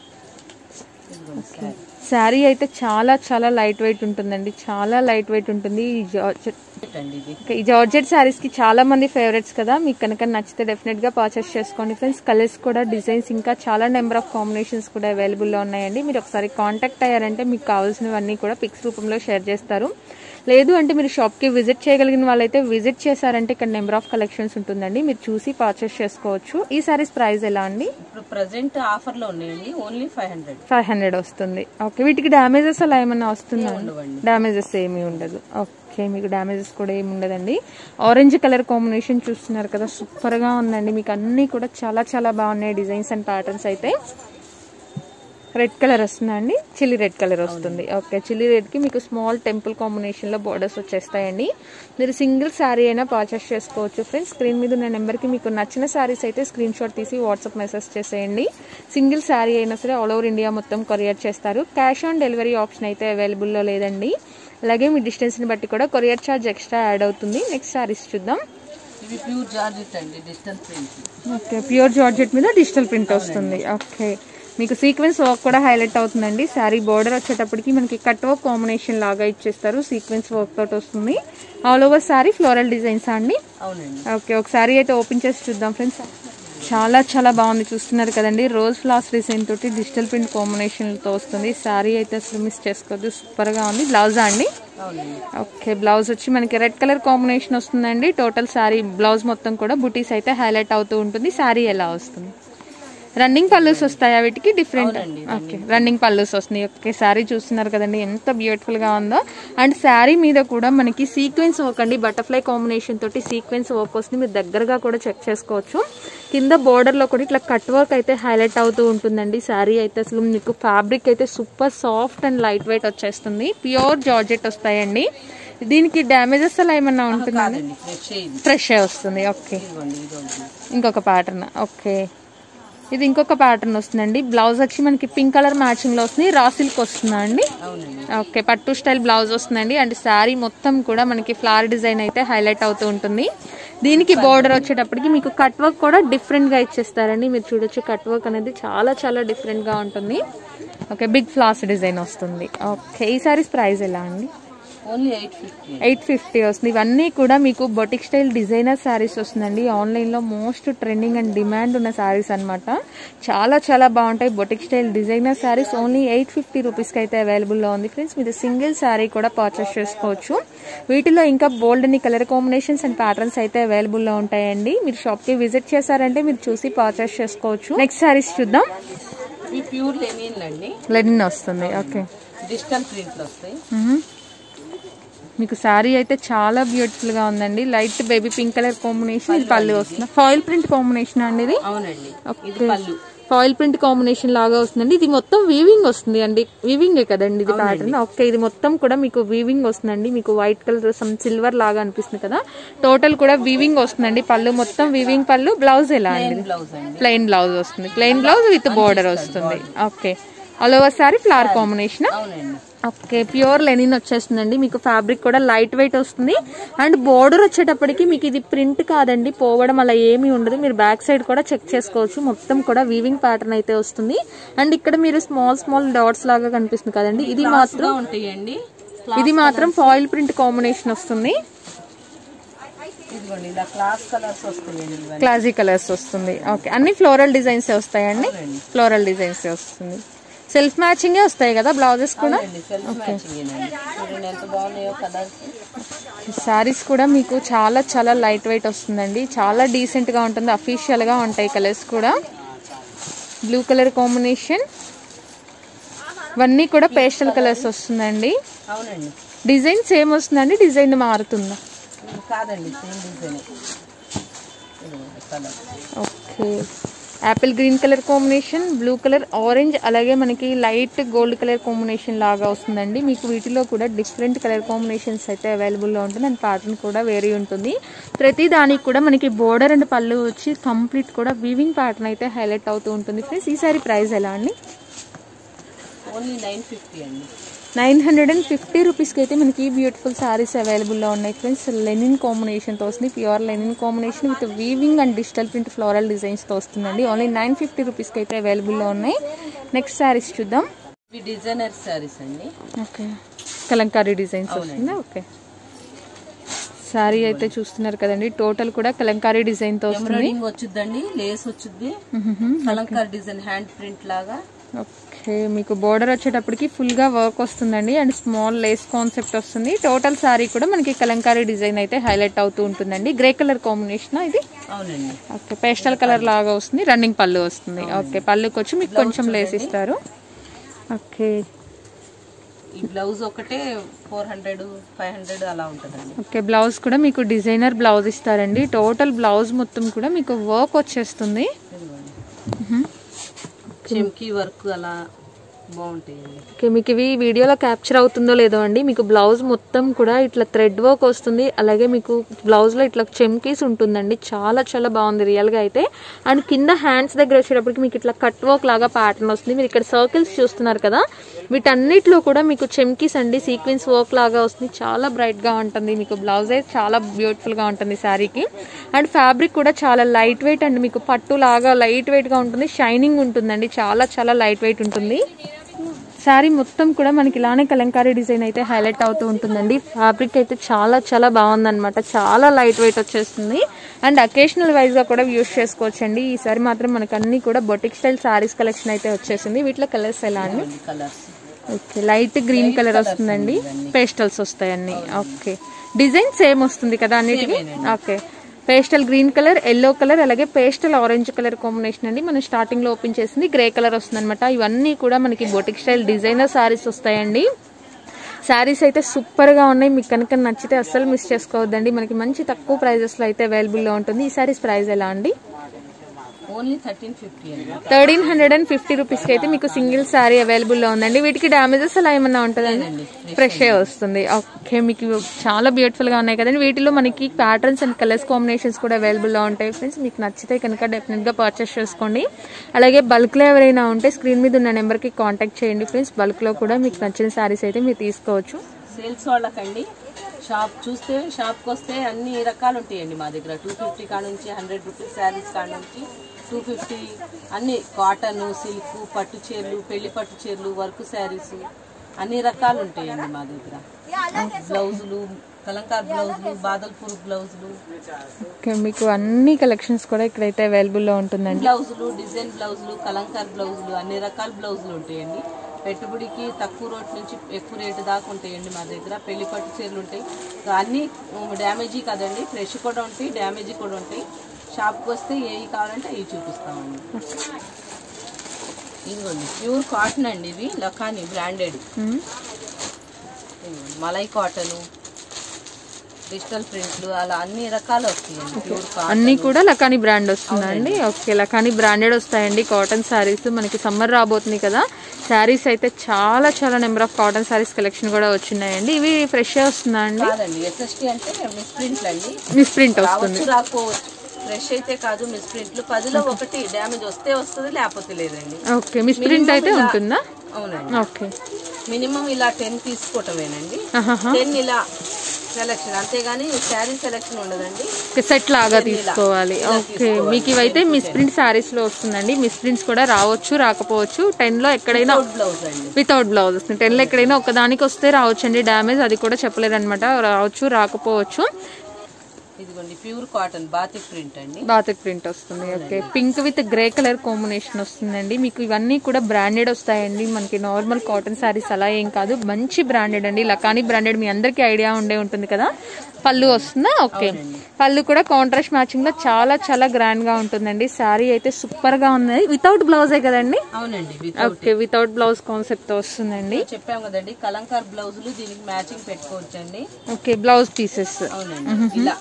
శారీ అయితే చాలా చాలా లైట్ వెయిట్ ఉంటుందండి చాలా లైట్ వెయిట్ ఉంటుంది ఈ జార్జెట్ అండి ఇది ఓకే, ఈ జార్జెట్ శారీస్ కి చాలా మంది ఫేవరెట్స్ కదా మీకు కనుక నచ్చితే డెఫినెట్ గా పర్చేస్ చేసుకోండి ఫ్రెండ్స్ కలర్స్ కూడా డిజైన్స్ ఇంకా చాలా నెంబర్ ఆఫ్ కాంబినేషన్స్ కూడా అవైలబుల్ లో ఉన్నాయండి మీరు ఒకసారి కాంటాక్ట్ అయ్యారంటే మీకు కావాల్సినవన్నీ కూడా పిక్స్ రూపంలో షేర్ చేస్తారు లేదు అంటే మీరు షాప్ కి విజిట్ చేయగలిగిన వాళ్ళైతే విజిట్ చేశారంటే ఇక్కడ నెంబర్ ఆఫ్ కలెక్షన్స్ ఉంటుందండి మీరు చూసి పర్చేస్ చేసుకోవచ్చు ఈ సారీస్ ప్రైస్ ఎలా అండి ఇప్పుడు ప్రజెంట్ ఆఫర్ లో ఉన్నాయండి only five hundred five hundred వస్తుంది ఓకే వీటికి డ్యామేజెస్ అలా ఏమన్నా వస్తుందా ఉండవండి డ్యామేజెస్ ఏమీ ఉండదు ఓకే మీకు డ్యామేజెస్ కూడా ఏమి ఉండదండి ఆరెంజ్ కలర్ కాంబినేషన్ చూస్తున్నారు కదా సూపర్ గా ఉందండి మీకు అన్ని కూడా చాలా చాలా బాగున్నాయి డిజైన్స్ అండ్ ప్యాటర్న్స్ అయితే రెడ్ కలర్ వస్తుందండి చిల్లీ రెడ్ కలర్ వస్తుంది ఓకే చిల్లీ రెడ్ కి మీకు స్మాల్ టెంపుల్ కాంబినేషన్ లో బోర్డర్స్ వచ్చేస్తాయండి మీరు సింగిల్ శారీ అయినా పర్చేస్ చేసుకోవచ్చు ఫ్రెండ్స్ స్క్రీన్ మీద ఉన్న నెంబర్ కి మీకు నచ్చిన శారీస్ అయితే స్క్రీన్ షాట్ తీసి వాట్సాప్ మెసేజ్ చేసేయండి సింగిల్ శారీ అయినా సరే ఆల్ ఓవర్ ఇండియా మొత్తం కొరియర్ చేస్తారు క్యాష్ ఆన్ డెలివరీ ఆప్షన్ అయితే అవైలబుల్ లో లేదండి అలాగే మీ డిస్టెన్స్ ని బట్టి కూడా కొరియర్ ఛార్జ్ ఎక్స్ట్రా యాడ్ అవుతుంది నెక్స్ట్ శారీస్ చూద్దాం ఇవి ప్యూర్ జార్జెట్ అండి digital print okay pure georgette మీద డిజిటల్ ప్రింట్ వస్తుంది ఓకే మీకు సీక్వెన్స్ వర్క్ కూడా హైలైట్ అవుతుందండి శారీ బోర్డర్ వచ్చేటప్పటికి మనకి కట్ వర్క్ కాంబినేషన్ లాగా ఇచ్చేస్తారు సీక్వెన్స్ వర్క్ తోటి వస్తుంది all over sari floral designs అండి అవునండి ఓకే ఒక శారీ అయితే ఓపెన్ చేసి చూద్దాం ఫ్రెండ్స్ చాలా చాలా బాగుంది చూస్తున్నారు కదండి రోజ్ ఫ్లాస్ డిజైన్ తోటి డిజిటల్ ప్రింట్ కాంబినేషన్ తో వస్తుంది శారీ అయితే అసలు మిస్ చేసుకోవద్దు సూపర్ గా ఉంది బ్లౌజా అండి అవునండి ఓకే బ్లౌజ్ వచ్చి మనకి రెడ్ కలర్ కాంబినేషన్ వస్తుందండి టోటల్ శారీ బ్లౌజ్ మొత్తం కూడా బుటీస్ అయితే హైలైట్ అవుతూ ఉంటుంది శారీ ఎలా వస్తుంది రన్నింగ్ పల్లూస్ వస్తాయా వీటికి డిఫరెంట్ అవునండి, ఓకే రన్నింగ్ పల్లూస్ వస్తున్నాయి ఓకే శారీ చూస్తున్నారు కదండి ఎంత బ్యూటిఫుల్ గా ఉందో అండ్ శారీ మీద కూడా మనకి సీక్వెన్స్ వర్క్ అండి బటర్ఫ్లై కాంబినేషన్ తోటి సీక్వెన్స్ వర్క్ వస్తుంది మీరు దగ్గరగా కూడా చెక్ చేసుకోవచ్చు కింద బోర్డర్ లో కూడా ఇట్లా కట్ వర్క్ అయితే హైలైట్ అవుతూ ఉంటుందండి శారీ అయితే అసలు మీకు ఫ్యాబ్రిక్ అయితే super soft and light weight వచ్చేస్తుంది ప్యూర్ జార్జెట్ వస్తాయండి దీనికి డ్యామేజెస్ అలా ఏమన్నా ఉంటుందా కాదండి ఫ్రెష్ ఇది ఫ్రెష్ వస్తుంది ఓకే ఇదిగోండి ఇదిగోండి ఇంకొక ప్యాటర్న్ ఓకే ఇది ఇంకొక ప్యాటర్న్ వస్తుందండి బ్లౌజ్ వచ్చి మనకి పింక్ కలర్ మ్యాచింగ్ లో వస్తుంది రా సిల్క్ వస్తుందా అండి అవునండి ఓకే పట్టు స్టైల్ బ్లౌజ్ వస్తుందండి అండ్ శారీ మొత్తం కూడా మనకి ఫ్లవర్ డిజైన్ అయితే హైలైట్ అవుతూ ఉంటుంది దీనికి బోర్డర్ వచ్చేటప్పటికి మీకు కట్ వర్క్ కూడా డిఫరెంట్ గా ఇచ్చేస్తారండి మీరు చూడొచ్చు కట్ వర్క్ అనేది చాలా చాలా డిఫరెంట్ గా ఉంటుంది ఓకే బిగ్ ఫ్లాస్ డిజైన్ వస్తుంది ఓకే ఈ సారీస్ ప్రైస్ ఎలా అండి only eight fifty eight fifty వస్తుంది ఇవన్నీ కూడా మీకు బొటిక్ స్టైల్ డిజైనర్ శారీస్ వస్తుందండి ఆన్లైన్లో మోస్ట్ ట్రెండింగ్ అండ్ డిమాండ్ ఉన్న శారీస్ అన్నమాట చాలా చాలా బాగుంటాయి boutique style designer saris only eight fifty రూపీస్కి అయితే అవైలబుల్లో ఉంది ఫ్రెండ్స్ మీరు సింగిల్ శారీ కూడా పర్చేస్ చేసుకోవచ్చు వీటిలో ఇంకా బోల్డ్ అని కలర్ కాంబినేషన్స్ అండ్ ప్యాటర్న్స్ అయితే అవైలబుల్లో ఉంటాయండి మీరు షాప్కి విజిట్ చేశారంటే మీరు చూసి పర్చేస్ చేసుకోవచ్చు నెక్స్ట్ శారీస్ చూద్దాం ఇవి ప్యూర్ లెనిన్ అండి లెనిన్ వస్తుంది ఓకే డిజిటల్ ప్రింట్లు వస్తాయి మ్మ్. మీకు శారీ అయితే చాలా బ్యూటిఫుల్ గా ఉందండి light baby pink colour combination ఇది పళ్ళు వస్తుంది ఫాయిల్ ప్రింట్ కాంబినేషన్ అండి ఇది అవునండి ఇది ఓకే పళ్ళు ఫాయిల్ ప్రింట్ కాంబినేషన్ లాగా వస్తుందండి ఇది మొత్తం వీవింగ్ వస్తుంది అండి వీవింగ్ కదండి ఇది ప్యాటర్న్ ఓకే ఇది మొత్తం కూడా మీకు వీవింగ్ వస్తుందండి మీకు వైట్ కలర్ సమ్ సిల్వర్ లాగా అనిపిస్తుంది కదా టోటల్ కూడా వీవింగ్ వస్తుందండి పళ్ళు మొత్తం వీవింగ్ పళ్ళు బ్లౌజ్ ఎలా అండి బ్లౌజ్ అండి ప్లెయిన్ బ్లౌజ్ వస్తుంది ప్లెయిన్ బ్లౌజ్ విత్ బోర్డర్ వస్తుంది okay all over sari flower combination అవునండి ఓకే ప్యూర్ లెనిన్ వచ్చేస్తుందండి మీకు ఫ్యాబ్రిక్ కూడా లైట్ వెయిట్ వస్తుంది అండ్ బోర్డర్ వచ్చేటప్పటికి మీకు ఇది ప్రింట్ కాదండి పోవడం అలా ఏమీ ఉండదు మీరు బ్యాక్ సైడ్ కూడా చెక్ చేసుకోవచ్చు మొత్తం కూడా వీవింగ్ ప్యాటర్న్ అయితే వస్తుంది అండ్ ఇక్కడ మీరు స్మాల్ స్మాల్ డాట్స్ లాగా కనిపిస్తుంది కదండి ఇది మాత్రం గా ఉంటాయండి ఇది మాత్రం ఫాయిల్ ప్రింట్ కాంబినేషన్ వస్తుంది ఇదిగోండి ఇలా క్లాస్ కలర్స్ వస్తాయండి ఇవన్నీ క్లాసీ కలర్స్ వస్తుంది ఓకే అన్ని ఫ్లోరల్ డిజైన్స్ వస్తాయండి అవునండి. ఫ్లోరల్ డిజైన్స్ వస్తుంది సెల్ఫ్ మ్యాచింగే వస్తాయి కదా బ్లౌజెస్ కూడా అవునండి సెల్ఫ్ మ్యాచింగ్ అండి చూడండి ఎంత బాగున్నాయో కలర్స్ శారీస్ కూడా మీకు చాలా చాలా లైట్ వెయిట్ వస్తుందండి చాలా డీసెంట్ గా ఉంటుంది అఫీషియల్ గా ఉంటాయి కలర్స్ కూడా బ్లూ కలర్ కాంబినేషన్ ఇవన్నీ కూడా పేస్టల్ కలర్స్ వస్తుందండి అవునండి డిజైన్ సేమ్ వస్తుందండి డిజైన్ మారుతుందా ఇది కాదండి same design colour okay apple green colour combination blue colour orange అలాగే మనకి లైట్ గోల్డ్ కలర్ కాంబినేషన్ లాగా వస్తుందండి మీకు వీటిలో కూడా డిఫరెంట్ కలర్ కాంబినేషన్స్ అయితే అవైలబుల్లో ఉంటుంది అండ్ ప్యాటర్న్ కూడా వేరీ ఉంటుంది ప్రతి దానికి కూడా మనకి బోర్డర్ అండ్ పళ్ళు వచ్చి కంప్లీట్ కూడా వీవింగ్ ప్యాటర్న్ అయితే హైలైట్ అవుతూ ఉంటుంది ఫ్రెండ్స్ ఈసారి ప్రైస్ ఎలా అండి ఓన్లీ నైన్ ఫిఫ్టీ అండి నైన్ హండ్రెడ్ అండ్ ఫిఫ్టీ రూపీస్కి అయితే మనకి బ్యూటిఫుల్ శారీస్ అవైలబుల్లో ఉన్నాయి ఫ్రెండ్స్ లెనిన్ కాంబినేషన్తో వస్తుంది pure linen combination with weaving and digital print floral డిజైన్స్తో వస్తుందండి ఓన్లీ నైన్ ఫిఫ్టీ రూపీస్కి అయితే అవైలబుల్లో ఉన్నాయి నెక్స్ట్ శారీస్ చూద్దాం ఇవి డిజైనర్ శారీస్ అండి ఓకే కలంకారీ డిజైన్స్ వస్తుంది ఓకే శారీ అయితే చూస్తున్నారు కదండి టోటల్ కూడా కలంకారీ డిజైన్తో వస్తుంది ఎంబ్రాయిడింగ్ వచ్చుద్దండి లేస్ వచ్చుద్ది కలంకార్ డిజైన్ హ్యాండ్ ప్రింట్ లాగా ఓకే మీకు బోర్డర్ వచ్చేటప్పటికి ఫుల్ గా వర్క్ వస్తుందండి అండ్ స్మాల్ లేస్ కాన్సెప్ట్ వస్తుంది టోటల్ సారీ కూడా మనకి కలంకారీ డిజైన్ అయితే హైలైట్ అవుతూ ఉంటుందండి గ్రే కలర్ కాంబినేషన్ ఇది అవునండి ఓకే పేస్టల్ కలర్ లాగా వస్తుంది రన్నింగ్ పళ్ళు వస్తుంది ఓకే పళ్ళుకి వచ్చి మీకు కొంచెం లేస్ ఇస్తారు ఓకే ఈ బ్లౌజ్ ఒకటే ఫోర్ హండ్రెడ్ ఫైవ్ హండ్రెడ్ అలా ఉంటుందండి ఓకే బ్లౌజ్ కూడా మీకు డిజైనర్ బ్లౌజ్ ఇస్తారండి టోటల్ బ్లౌజ్ మొత్తం కూడా మీకు వర్క్ వచ్చేస్తుంది ఇదిగోండి. మ్హూ. చెమ్కీ వర్క్ అలా బాగుంటాయండి ఓకే మీకు ఇవి వీడియోలో క్యాప్చర్ అవుతుందో లేదో అండి మీకు బ్లౌజ్ మొత్తం కూడా ఇట్లా థ్రెడ్ వర్క్ వస్తుంది అలాగే మీకు బ్లౌజ్లో ఇట్లా చెమ్కీస్ ఉంటుందండి చాలా చాలా బాగుంది రియల్గా అయితే అండ్ కింద హ్యాండ్స్ దగ్గర వచ్చేటప్పటికి మీకు ఇట్లా కట్ వర్క్ లాగా ప్యాటర్న్ వస్తుంది మీరు ఇక్కడ సర్కిల్స్ చూస్తున్నారు కదా వీటన్నిటిలో కూడా మీకు చెమ్కీస్ అండి సీక్వెన్స్ వర్క్ లాగా వస్తుంది చాలా బ్రైట్గా ఉంటుంది మీకు బ్లౌజ్ అయితే చాలా బ్యూటిఫుల్గా ఉంటుంది శారీకి అండ్ ఫ్యాబ్రిక్ కూడా చాలా లైట్ వెయిట్ అండి మీకు పట్టు లాగా లైట్ వెయిట్గా ఉంటుంది షైనింగ్ ఉంటుందండి చాలా చాలా లైట్ వెయిట్ ఉంటుంది శారీ మొత్తం కూడా మనకి ఇలానే కలంకారీ డిజైన్ అయితే హైలైట్ అవుతూ ఉంటుందండి ఫ్యాబ్రిక్ అయితే చాలా చాలా బాగుందన్నమాట చాలా లైట్ వెయిట్ వచ్చేస్తుంది అండ్ అకేషనల్ వైజ్ గా కూడా యూస్ చేసుకోవచ్చండి ఈసారి మాత్రం మనకు అన్ని కూడా బొటిక్ స్టైల్ సారీస్ కలెక్షన్ అయితే వచ్చేసింది వీటిలో కలర్స్ ఎలా అండి colours okay light green colour వస్తుందండి పేస్టల్స్ వస్తాయి అన్ని ఓకే డిజైన్ సేమ్ వస్తుంది కదా అన్నిటికీ okay pastel green colour yellow colour అలాగే పేస్టల్ ఆరెంజ్ కలర్ కాంబినేషన్ అండి మనం స్టార్టింగ్ లో ఓపెన్ చేసింది గ్రే కలర్ వస్తుంది అనమాట ఇవన్నీ కూడా మనకి బొటిక్ స్టైల్ డిజైనర్ సారీస్ వస్తాయండి శారీస్ అయితే సూపర్ గా ఉన్నాయి మీకు కనుక నచ్చితే అస్సలు మిస్ చేసుకోవద్దండి మనకి మంచి తక్కువ ప్రైజెస్ లో అయితే అవైలబుల్ లో ఉంటుంది ఈ శారీస్ ప్రైస్ ఎలా అండి ఓన్లీ థర్టీన్ ఫిఫ్టీ అండి thirteen hundred and fifty rupees కి అయితే మీకు సింగిల్ శారీ అవైలబుల్ లో ఉందండి వీటికి డ్యామేజెస్ అలా ఏమన్నా ఉంటుందండి లేదండి. ఫ్రెష్ వస్తుంది ఓకే మీకు చాలా బ్యూటిఫుల్ గా ఉన్నాయి కదండి వీటిలో మనకి ప్యాటర్న్స్ అండ్ కలర్స్ కాంబినేషన్స్ కూడా అవైలబుల్ లో ఉంటాయి ఫ్రెండ్స్ మీకు నచ్చితే కనుక డెఫినెట్ గా పర్చేస్ చేసుకోండి అలాగే బల్క్ లో ఎవరైనా ఉంటే స్క్రీన్ మీద ఉన్న నెంబర్ కి కాంటాక్ట్ చేయండి ఫ్రెండ్స్ బల్క్ లో కూడా మీకు నచ్చిన శారీస్ అయితే మీరు తీసుకోవచ్చు సేల్స్ వాళ్ళకండి షాప్ చూస్తే షాప్కి వస్తే అన్ని రకాలు ఉంటాయండి మా దగ్గర టూ ఫిఫ్టీ కాడ నుంచి హండ్రెడ్ రూపీస్ శారీస్ కాడ నుంచి టూ ఫిఫ్టీ అన్ని కాటన్ సిల్క్ పట్టు చీరలు పెళ్లి పట్టు చీరలు వర్క్ శారీస్ అన్ని రకాలు ఉంటాయండి మా దగ్గర బ్లౌజులు కలంకార్ బ్లౌజులు బాదల్పూర్ బ్లౌజులు ఓకే మీకు అన్ని కలెక్షన్స్ కూడా ఇక్కడైతే అవైలబుల్ లో ఉంటుందండి బ్లౌజులు డిజైన్ బ్లౌజులు కలంకార్ బ్లౌజులు అన్ని రకాల బ్లౌజులు ఉంటాయండి పెట్టుబడికి తక్కువ రేటు నుంచి ఎక్కువ రేటు దాకా ఉంటాయండి మా దగ్గర పెళ్లి పట్టు చీరలు ఉంటాయి అన్నీ డ్యామేజీ కదండి ఫ్రెష్ కూడా ఉంటాయి డ్యామేజీ కూడా ఉంటాయి షాప్కి వస్తే ఏవి కావాలంటే అవి చూపిస్తామండి ఇదిగోండి ప్యూర్ కాటన్ అండి ఇవి లఖానీ బ్రాండెడ్ మ్మ్. మలై కాటన్ డిజిటల్ ప్రింట్లు అలా అన్ని రకాలు వస్తాయండి ప్యూర్ కాటన్ అన్ని కూడా లకానీ బ్రాండ్ వస్తుందండి ఓకే లకానీ బ్రాండెడ్ వస్తాయండి కాటన్ శారీస్ మనకి సమ్మర్ రాబోతుంది కదా శారీస్ అయితే చాలా చాలా number of cotton saris collection కూడా వచ్చినాయండి ఇవి ఫ్రెష్ వస్తుందా అండి కాదండి ఎస్ఎస్టీ అంటే మిస్ ప్రింట్లు అండి మిస్ ప్రింట్ వస్తుంది రావచ్చు రాకపోవచ్చు ఫ్రెష్ అయితే కాదు మిస్ ప్రింట్లు పదిలో ఒకటి డ్యామేజ్ వస్తే వస్తుంది లేకపోతే లేదండి ఓకే మిస్ ప్రింట్ అయితే ఉంటుందా అవునండి ఓకే మినిమం ఇలా టెన్ తీసుకోవటమేనండి ఆహాహా. టెన్ ఇలా సెలెక్షన్ అంతేగాని శారీ సెలెక్షన్ ఉండదండి సెట్ లాగా తీసుకోవాలి ఓకే మీకు ఇవైతే మిస్ ప్రింట్ శారీస్ లో వస్తుందండి మిస్ ప్రింట్స్ కూడా రావచ్చు రాకపోవచ్చు టెన్ లో ఎక్కడైనా బ్లౌజ్ అండి వితౌట్ బ్లౌజ్ వస్తుంది టెన్ లో ఎక్కడైనా ఒకదానికి వస్తే రావచ్చు అండి డ్యామేజ్ అది కూడా చెప్పలేదు అనమాట రావచ్చు రాకపోవచ్చు ఇదిగోండి ప్యూర్ కాటన్ బాతిక్ ప్రింట్ అండి బాతిక్ ప్రింట్ వస్తుంది okay pink with grey colour combination వస్తుందండి మీకు ఇవన్నీ కూడా బ్రాండెడ్ వస్తాయండి మనకి నార్మల్ కాటన్ శారీస్ అలా ఏం కాదు మంచి బ్రాండెడ్ అండి లకానీ బ్రాండెడ్ మీ అందరికీ ఐడియా ఉండే ఉంటుంది కదా పళ్ళు వస్తుందా ఓకే పళ్ళు కూడా కాంట్రాస్ట్ మ్యాచింగ్ లో చాలా చాలా గ్రాండ్ గా ఉంటుందండి శారీ అయితే సూపర్ గా ఉంది వితౌట్ బ్లౌజే కదండి అవునండి with okay without blouse concept తో వస్తుందండి చెప్పాం కదండి కలంకార్ బ్లౌజులు దీనికి మ్యాచింగ్ పెట్టుకోవచ్చండి ఓకే బ్లౌజ్ పీసెస్ అవునండి ఇలా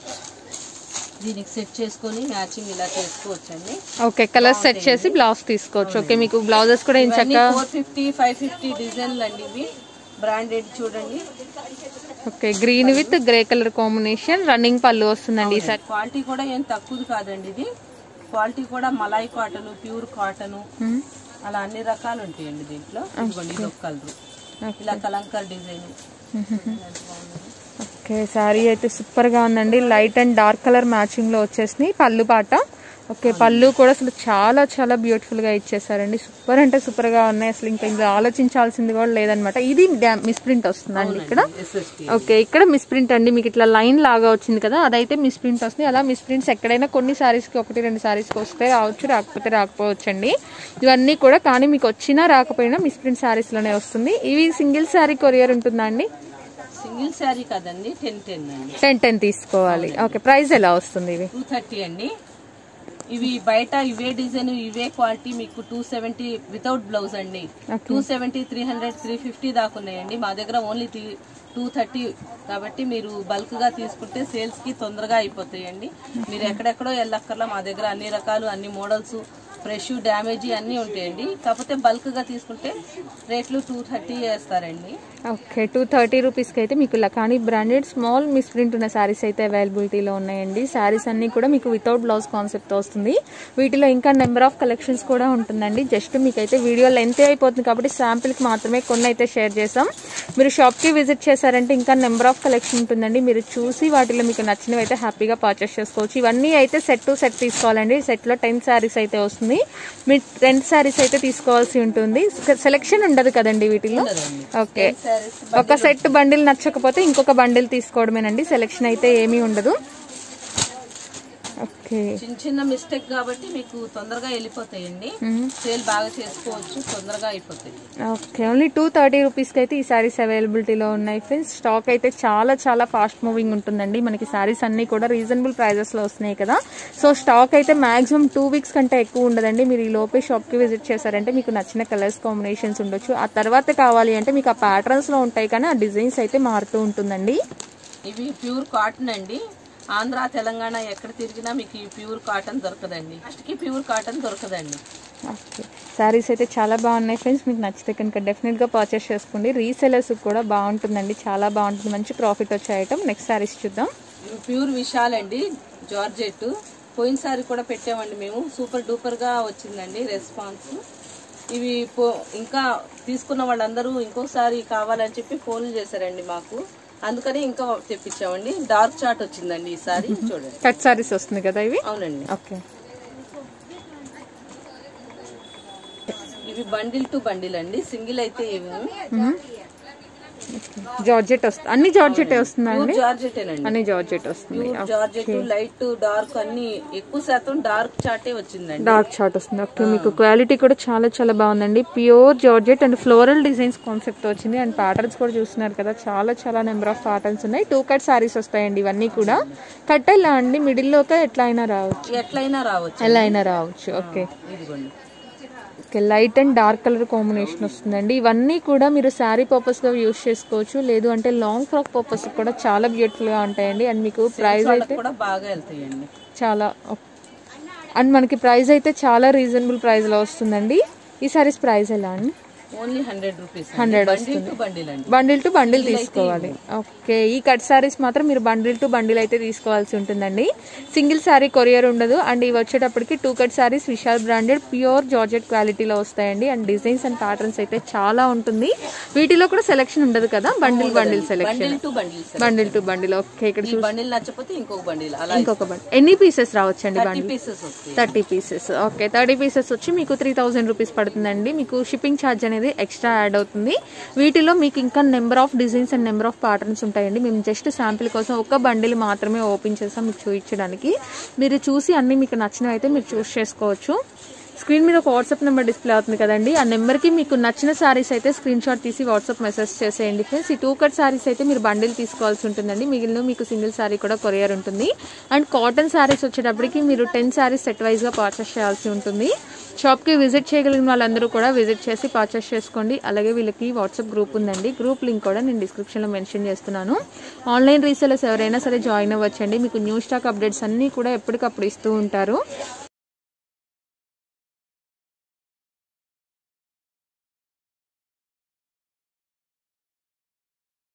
దీనికి సెట్ చేసుకొని మ్యాచింగ్ ఇలా చేసుకోవచ్చండి ఓకే కలర్ సెట్ చేసి బ్లౌజ్ తీసుకోవచ్చు ఓకే మీకు బ్లౌజెస్ కూడా ఇవన్నీ ఇంచక్క ఫోర్ ఫిఫ్టీ ఫైవ్ ఫిఫ్టీ డిజైన్లు అండి ఇవి బ్రాండెడ్ చూడండి okay green with grey colour combination running పళ్ళు వస్తుందండి ఈ సెట్ క్వాలిటీ కూడా ఏం తక్కువది కాదండి ఇది క్వాలిటీ కూడా మలాయ్ కాటన్ ప్యూర్ కాటన్ అలా అన్ని రకాలు ఉంటాయండి దీంట్లో ఇదిగోండి ఇది ఒక కలర్ ఇలా కలంకార్ డిజైన్ ఓకే శారీ అయితే సూపర్ గా ఉందండి light and dark colour matching లో వచ్చేసినాయి పళ్ళు పాట ఓకే పళ్ళు కూడా అసలు చాలా చాలా బ్యూటిఫుల్ గా ఇచ్చేసారండి సూపర్ అంటే సూపర్ గా ఉన్నాయి అసలు ఇంకా ఇంకా ఆలోచించాల్సింది కూడా లేదనమాట ఇది మిస్ ప్రింట్ వస్తుందండి ఇక్కడ ఎస్ఎస్టీ ఓకే ఇక్కడ మిస్ ప్రింట్ అండి మీకు ఇట్లా లైన్ లాగా వచ్చింది కదా అదైతే మిస్ ప్రింట్ వస్తుంది అలా మిస్ ప్రింట్స్ ఎక్కడైనా కొన్ని సారీస్ కి ఒకటి రెండు సారీస్ కి వస్తే రావచ్చు రాకపోతే రాకపోవచ్చు అండి ఇవన్నీ కూడా కానీ మీకు వచ్చినా రాకపోయినా మిస్ ప్రింట్ సారీస్ లోనే వస్తుంది ఇవి సింగిల్ సారీ కొరియర్ ఉంటుందా అండి సింగిల్ శారీ కదండి టెన్ టెన్ అండి టెన్ టెన్ తీసుకోవాలి ఓకే ప్రైస్ ఎలా వస్తుంది ఇవి టూ థర్టీ అండి ఇవి బయట ఇవే డిజైన్ ఇవే క్వాలిటీ మీకు టూ సెవెంటీ వితౌట్ బ్లౌజ్ అండి two seventy three hundred three fifty దాకా ఉన్నాయండి మా దగ్గర ఓన్లీ టూ థర్టీ కాబట్టి మీరు బల్క్ గా తీసుకుంటే సేల్స్ కి తొందరగా అయిపోతాయండి మీరు ఎక్కడెక్కడో వెళ్ళక్కర్లా మా దగ్గర అన్ని రకాలు అన్ని మోడల్స్ ఫ్రెష్ డ్యామేజీ అన్నీ ఉంటాయండి కాకపోతే బల్క్ గా తీసుకుంటే రేట్లు టూ థర్టీ వేస్తారండి ఓకే టూ థర్టీ రూపీస్కి అయితే మీకు Lakhani branded small misprint ఉన్న శారీస్ అయితే అవైలబిలిటీలో ఉన్నాయండి శారీస్ అన్ని కూడా మీకు వితౌట్ బ్లౌజ్ కాన్సెప్ట్ వస్తుంది వీటిలో ఇంకా నెంబర్ ఆఫ్ కలెక్షన్స్ కూడా ఉంటుందండి జస్ట్ మీకైతే వీడియో లెంత్ అయిపోతుంది కాబట్టి శాంపిల్కి మాత్రమే కొన్ని అయితే షేర్ చేసాం మీరు షాప్కి విజిట్ చేశారంటే ఇంకా నెంబర్ ఆఫ్ కలెక్షన్ ఉంటుందండి మీరు చూసి వాటిలో మీకు నచ్చినవి అయితే హ్యాపీగా పర్చేస్ చేసుకోవచ్చు ఇవన్నీ అయితే సెట్ టు సెట్ తీసుకోవాలండి సెట్లో టెన్ శారీస్ అయితే వస్తుంది మీరు టెన్ శారీస్ అయితే తీసుకోవాల్సి ఉంటుంది సెలెక్షన్ ఉండదు కదండి వీటిలో ఓకే సారీస్ ఒక సెట్ బండిల్ నచ్చకపోతే ఇంకొక బండిల్ తీసుకోవడమేనండి సెలెక్షన్ అయితే ఏమీ ఉండదు ఓకే ఓకే చిన్న చిన్న మిస్టేక్ కాబట్టి మీకు తొందరగా వెళ్ళిపోతాయండి సేల్ బాగా చేసుకోవచ్చు తొందరగా అయిపోతాయి ఓకే ఓన్లీ టూ థర్టీ రూపీస్కి అయితే ఈ శారీస్ అవైలబిలిటీలో ఉన్నాయి ఫ్రెండ్స్ స్టాక్ అయితే చాలా చాలా ఫాస్ట్ మూవింగ్ ఉంటుందండి మనకి శారీస్ అన్నీ కూడా రీజనబుల్ ప్రైజెస్లో వస్తున్నాయి కదా సో స్టాక్ అయితే మాక్సిమం టూ వీక్స్ కంటే ఎక్కువ ఉండదండి మీరు ఈ లోపే షాప్కి విజిట్ చేశారంటే మీకు నచ్చిన కలర్స్ కాంబినేషన్స్ ఉండొచ్చు ఆ తర్వాత కావాలి అంటే మీకు ఆ ప్యాటర్న్స్లో ఉంటాయి కానీ ఆ డిజైన్స్ అయితే మారుతూ ఉంటుందండి ఇవి ప్యూర్ కాటన్ అండి ఆంధ్ర తెలంగాణ ఎక్కడ తిరిగినా మీకు ఈ ప్యూర్ కాటన్ దొరకదండి ఫస్ట్కి ప్యూర్ కాటన్ దొరకదండి ఓకే శారీస్ అయితే చాలా బాగున్నాయి ఫ్రెండ్స్ మీకు నచ్చితే కనుక డెఫినెట్గా పర్చేస్ చేసుకోండి రీసెలర్స్ కూడా బాగుంటుందండి చాలా బాగుంటుంది మంచి ప్రాఫిట్ వచ్చే ఐటమ్ నెక్స్ట్ శారీస్ చూద్దాం ఇవి ప్యూర్ విశాల్ అండి జార్జెట్ పోయినసారి కూడా పెట్టామండి మేము సూపర్ డూపర్ గా వచ్చిందండి రెస్పాన్స్ ఇవి పో- ఇంకా తీసుకున్న వాళ్ళందరూ ఇంకోసారి కావాలని చెప్పి ఫోన్లు చేశారండి మాకు అందుకని ఇంకా తెప్పించామండి డార్క్ చాట్ వచ్చిందండి ఈసారి చూడండి కట్ శారీస్ వస్తుంది కదా ఇవి అవునండి ఓకే ఇవి బండిల్ టు బండిల్ అండి సింగిల్ అయితే ఇవి జార్జెట్ వస్తుంది అన్ని జార్జెట్ వస్తుందా అండి జార్జెటేనండి అన్ని జార్జెట్ వస్తుంది ప్యూర్ జార్జెట్ లైట్ డార్క్ అన్ని ఎక్కువ శాతం డార్క్ చాటే వచ్చిందండి డార్క్ షార్ట్ వస్తుంది ఓకే మీకు క్వాలిటీ కూడా చాలా చాలా బాగుందండి pure georgette and floral designs concept వచ్చింది అండ్ ప్యాటర్న్స్ కూడా చూస్తున్నారు కదా చాలా చాలా నెంబర్ ఆఫ్ ప్యాటర్న్స్ ఉన్నాయి టూ కట్ సారీస్ వస్తాయండి ఇవన్నీ కూడా కట్ ఎలా అండి మిడిల్లోకి ఎట్లా అయినా రావచ్చు ఎట్లయినా రావచ్చు ఎలా అయినా రావచ్చు ఓకే ఇదిగోండి okay light and dark colour combination వస్తుందండి ఇవన్నీ కూడా మీరు శారీ పర్పస్గా యూస్ చేసుకోవచ్చు లేదు అంటే లాంగ్ ఫ్రాక్ పర్పస్ కూడా చాలా బ్యూటిఫుల్గా ఉంటాయండి అండ్ మీకు ప్రైస్ అయితే వాళ్ళకి కూడా బాగా వెళ్తాయండి చాలా అండ్ మనకి ప్రైస్ అయితే చాలా రీజనబుల్ ప్రైస్లో వస్తుందండి ఈ సారీస్ ప్రైస్ ఎలా అండి only hundred rupees hundred bundle to bundle అండి బండిల్ టు బండిల్ తీసుకోవాలి ఓకే ఈ కట్ సారీస్ మాత్రం మీరు బండిల్ టు బండిల్ అయితే తీసుకోవాల్సి ఉంటుందండి సింగిల్ సారీ కొరియర్ ఉండదు అండ్ ఇవి వచ్చేటప్పటికి two cut saris Vishal branded pure georgette క్వాలిటీలో వస్తాయండి అండ్ డిజైన్స్ అండ్ ప్యాటర్న్స్ అయితే చాలా ఉంటుంది వీటిలో కూడా సెలెక్షన్ ఉండదు కదా bundle bundle selection bundle to bundle sir bundle to bundle okay ఇక్కడ ఈ బండిల్ నచ్చకపోతే ఇంకొక బండిల్ అలా ఇంకొక బండిల్ ఎన్ని పీసెస్ రావచ్చండి థర్టీ బండిల్ పీసెస్ వస్తాయి thirty pieces okay thirty pieces వచ్చి మీకు త్రీ థౌజండ్ రూపీస్ పడుతుందండి మీకు షిప్పింగ్ ఛార్జ్ అనేది ఎక్స్ట్రా యాడ్ అవుతుంది వీటిలో మీకు ఇంకా number of designs and number of patterns ఉంటాయండి మేము జస్ట్ శాంపిల్ కోసం ఒక బండిల్ మాత్రమే ఓపెన్ చేసాం మీకు చూపించడానికి మీరు చూసి అన్ని మీకు నచ్చినవి అయితే మీరు చూస్ చేసుకోవచ్చు స్క్రీన్ మీద ఒక వాట్సాప్ నెంబర్ డిస్ప్లే అవుతుంది కదండి ఆ నెంబర్కి మీకు నచ్చిన శారీస్ అయితే స్క్రీన్ షాట్ తీసి వాట్సాప్ మెసేజ్ చేసేయండి ఫ్రెండ్స్ ఈ టూ కట్ శారీస్ అయితే మీరు బండిల్ తీసుకోవాల్సి ఉంటుందండి మిగిలిన మీకు సింగిల్ శారీ కూడా కొరియర్ ఉంటుంది అండ్ కాటన్ శారీస్ వచ్చేటప్పటికి మీరు టెన్ శారీస్ సెట్ వైజ్గా పర్చేస్ చేయాల్సి ఉంటుంది షాప్కి విజిట్ చేయగలిగిన వాళ్ళందరూ కూడా విజిట్ చేసి పర్చేస్ చేసుకోండి అలాగే వీళ్ళకి వాట్సాప్ గ్రూప్ ఉందండి గ్రూప్ లింక్ కూడా నేను డిస్క్రిప్షన్లో మెన్షన్ చేస్తున్నాను ఆన్లైన్ రీసెలర్స్ ఎవరైనా సరే జాయిన్ అవ్వచ్చండి మీకు న్యూ స్టాక్ అప్డేట్స్ అన్నీ కూడా ఎప్పటికప్పుడు ఇస్తూ ఉంటారు